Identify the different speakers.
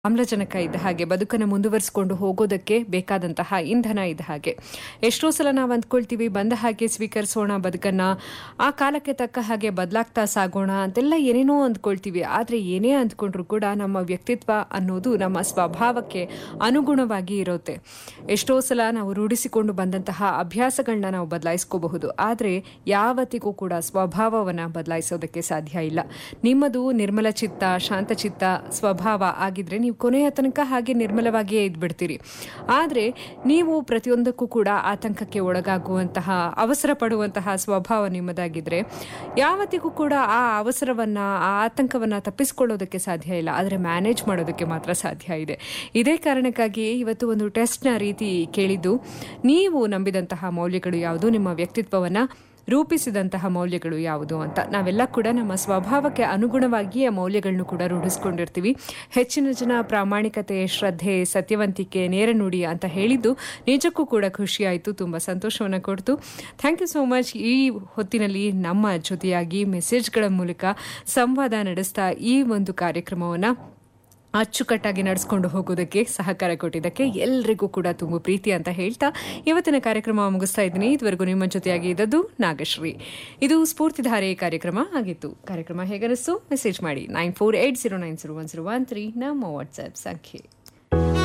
Speaker 1: ಆಮ್ಲಜನಕ ಇದ್ದ ಹಾಗೆ ಬದುಕನ್ನು ಮುಂದುವರಿಸಿಕೊಂಡು ಹೋಗೋದಕ್ಕೆ ಬೇಕಾದಂತಹ ಇಂಧನ ಇದ್ದ ಹಾಗೆ ಎಷ್ಟೋ ಸಲ ನಾವು ಅಂದ್ಕೊಳ್ತೀವಿ ಬಂದ ಹಾಗೆ ಸ್ವೀಕರಿಸೋಣ ಬದುಕನ್ನ ಆ ಕಾಲಕ್ಕೆ ತಕ್ಕ ಹಾಗೆ ಬದಲಾಗ್ತಾ ಸಾಗೋಣ ಅಂತೆಲ್ಲ ಏನೇನೋ ಅಂದ್ಕೊಳ್ತೀವಿ ಆದರೆ ಏನೇ ಅಂದ್ಕೊಂಡ್ರು ಕೂಡ ನಮ್ಮ ವ್ಯಕ್ತಿತ್ವ ಅನ್ನೋದು ನಮ್ಮ ಸ್ವಭಾವಕ್ಕೆ ಅನುಗುಣವಾಗಿ ಇರುತ್ತೆ ಎಷ್ಟೋ ಸಲ ನಾವು ರೂಢಿಸಿಕೊಂಡು ಬಂದಂತಹ ಅಭ್ಯಾಸಗಳನ್ನ ನಾವು ಬದಲಾಯಿಸ್ಕೋಬಹುದು ಆದರೆ ಯಾವತ್ತಿಗೂ ಕೂಡ ಸ್ವಭಾವವನ್ನು ಬದಲಾಯಿಸೋದಕ್ಕೆ ಸಾಧ್ಯ ಇಲ್ಲ ನಿಮ್ಮದು ನಿರ್ಮಲ ಚಿತ್ತ ಶಾಂತಚಿತ್ತ ಸ್ವಭಾವ ಆಗಿದ್ರೆ ನೀವು ಕೊನೆಯ ತನಕ ಹಾಗೆ ನಿರ್ಮಲವಾಗಿಯೇ ಇದ್ಬಿಡ್ತೀರಿ ಆದರೆ ನೀವು ಪ್ರತಿಯೊಂದಕ್ಕೂ ಕೂಡ ಆತಂಕಕ್ಕೆ ಒಳಗಾಗುವಂತಹ ಅವಸರ ಪಡುವಂತಹ ಸ್ವಭಾವ ನಿಮ್ಮದಾಗಿದ್ರೆ ಯಾವತ್ತಿಗೂ ಕೂಡ ಆ ಅವಸರವನ್ನ ಆ ಆತಂಕವನ್ನ ತಪ್ಪಿಸ್ಕೊಳ್ಳೋದಕ್ಕೆ ಸಾಧ್ಯ ಇಲ್ಲ ಆದರೆ ಮ್ಯಾನೇಜ್ ಮಾಡೋದಕ್ಕೆ ಮಾತ್ರ ಸಾಧ್ಯ ಇದೆ ಇದೇ ಕಾರಣಕ್ಕಾಗಿ ಇವತ್ತು ಒಂದು ಟೆಸ್ಟ್ನ ರೀತಿ ಕೇಳಿದ್ದು ನೀವು ನಂಬಿದಂತಹ ಮೌಲ್ಯಗಳು ಯಾವುದು ನಿಮ್ಮ ವ್ಯಕ್ತಿತ್ವವನ್ನ ರೂಪಿಸಿದಂತಹ ಮೌಲ್ಯಗಳು ಯಾವುದು ಅಂತ ನಾವೆಲ್ಲ ಕೂಡ ನಮ್ಮ ಸ್ವಭಾವಕ್ಕೆ ಅನುಗುಣವಾಗಿಯೇ ಮೌಲ್ಯಗಳನ್ನು ಕೂಡ ರೂಢಿಸ್ಕೊಂಡಿರ್ತೀವಿ ಹೆಚ್ಚಿನ ಜನ ಪ್ರಾಮಾಣಿಕತೆ ಶ್ರದ್ಧೆ ಸತ್ಯವಂತಿಕೆ ನೇರ ನುಡಿ ಅಂತ ಹೇಳಿದ್ದು ನಿಜಕ್ಕೂ ಕೂಡ ಖುಷಿಯಾಯಿತು ತುಂಬ ಸಂತೋಷವನ್ನು ಕೊಡ್ತು ಥ್ಯಾಂಕ್ ಯು ಸೋ ಮಚ್ ಈ ಹೊತ್ತಿನಲ್ಲಿ ನಮ್ಮ ಜೊತೆಯಾಗಿ ಮೆಸೇಜ್ಗಳ ಮೂಲಕ ಸಂವಾದ ನಡೆಸ್ತಾ ಈ ಒಂದು ಕಾರ್ಯಕ್ರಮವನ್ನು ಅಚ್ಚುಕಟ್ಟಾಗಿ ನಡೆಸ್ಕೊಂಡು ಹೋಗೋದಕ್ಕೆ ಸಹಕಾರ ಕೊಟ್ಟಿದ್ದಕ್ಕೆ ಎಲ್ರಿಗೂ ಕೂಡ ತುಂಬ ಪ್ರೀತಿ ಅಂತ ಹೇಳ್ತಾ ಇವತ್ತಿನ ಕಾರ್ಯಕ್ರಮ ಮುಗಿಸ್ತಾ ಇದ್ದೀನಿ ಇದುವರೆಗೂ ನಿಮ್ಮ ಜೊತೆಯಾಗಿ ಇದ್ದದ್ದು ನಾಗಶ್ರೀ ಇದು ಸ್ಫೂರ್ತಿಧಾರೆ ಕಾರ್ಯಕ್ರಮ ಆಗಿತ್ತು ಕಾರ್ಯಕ್ರಮ ಹೇಗನಿಸ್ತು ಮೆಸೇಜ್ ಮಾಡಿ nine four eight zero nine zero one zero one three ನಮ್ಮ ವಾಟ್ಸ್ಆ್ಯಪ್ ಸಂಖ್ಯೆ